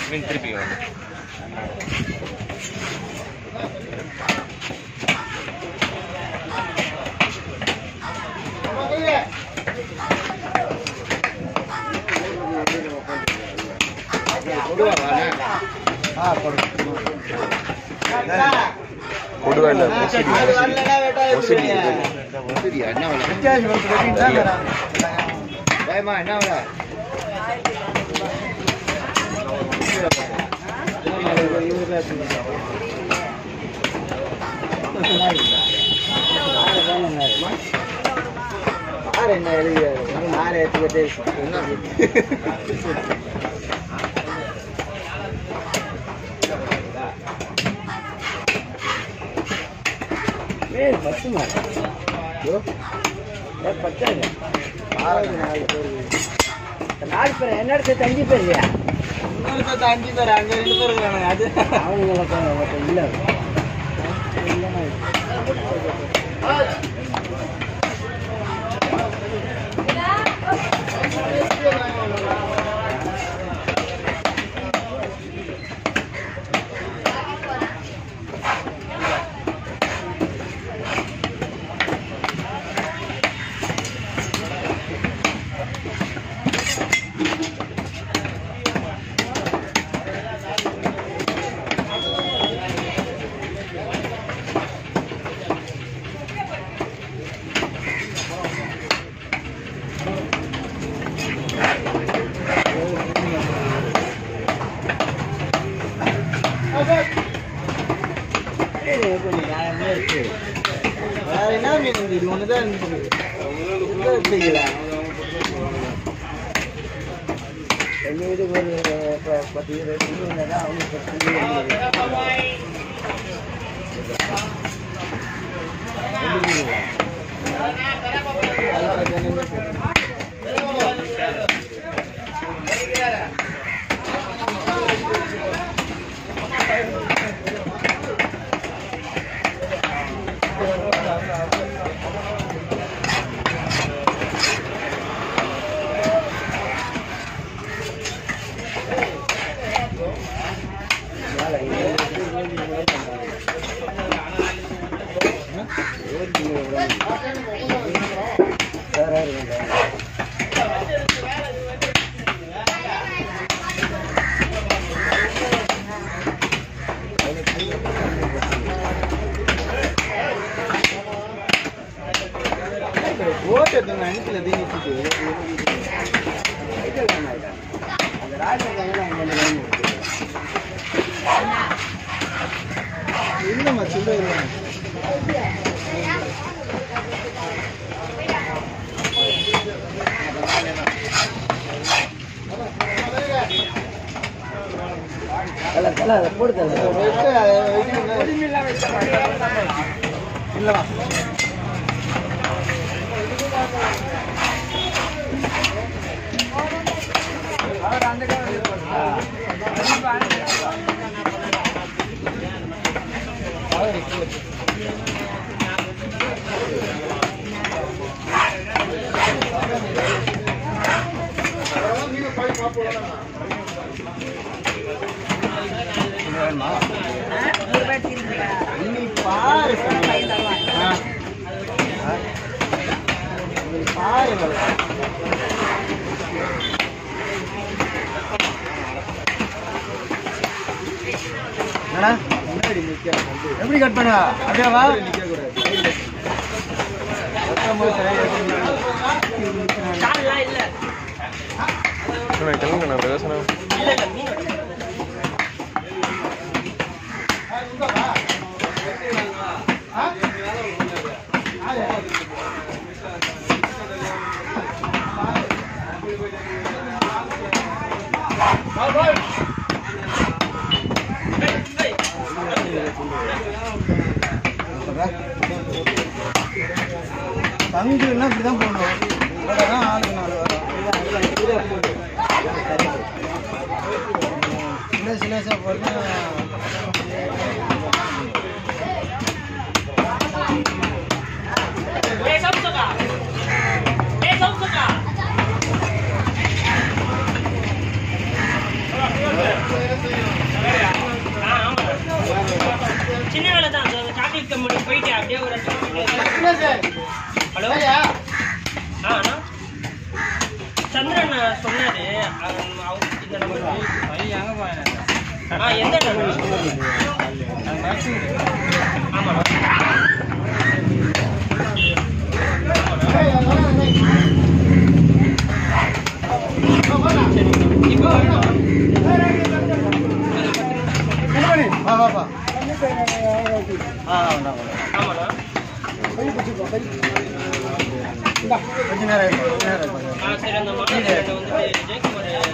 மீன் திருப்பி வாங்க கொடுவா இல்ல முசிடி முசிடி முசிடி என்ன விலை பயமா என்ன விலை என்ன எழுதியாரு நாலு எடுத்துக்கிட்டே பத்துமா பத்தாது நாலு பேர் நாலு பேர் என்ன இடத்துல அஞ்சு பேர் இல்லையா அஞ்சு பேர் அங்க ரெண்டு பேர் இருக்காங்க அது அவங்களுக்கு இல்ல வேற என்ன மீன் இருக்கு? இது ஒண்ணுதான் இருந்துச்சு. எங்க வச்சீங்களா? எங்க வீட்டுக்கு ஒரு ப- பத்து இருபது மீன் இருந்தா அவனுக்கு பத்து மீன் இருந்தது. ரெண்டு மீனுங்களா? அது பத்து மீன். ஓட்டு எடுத்து அனுப்பில தீனிச்சுட்டு அந்த ராஜகாங்க இல்லம்மா சொல்ல இல்லவா நீ பாரு ஆ. ஆ. நீ பாரு என்னடா முன்னாடி நிக்க எப்படி கட் பண்ண அப்படியே வா நிக்க கூடாது கிளம்புங்க நான் பேசுறேன் பங்குன்னா இப்படிதான் போடணும் இப்பதான் ஆளுக்கு நாலு வரும் சில சிலேசா போட்டு Hey, கிடையாது அவங்க- அவங்க இந்த நம்பர் ஆ எந்த நம்பர் ஆமாண்ணா ஆமாண்ணா ஆ சரி அந்த மாநில வந்துட்டு ஜெயக்குமார்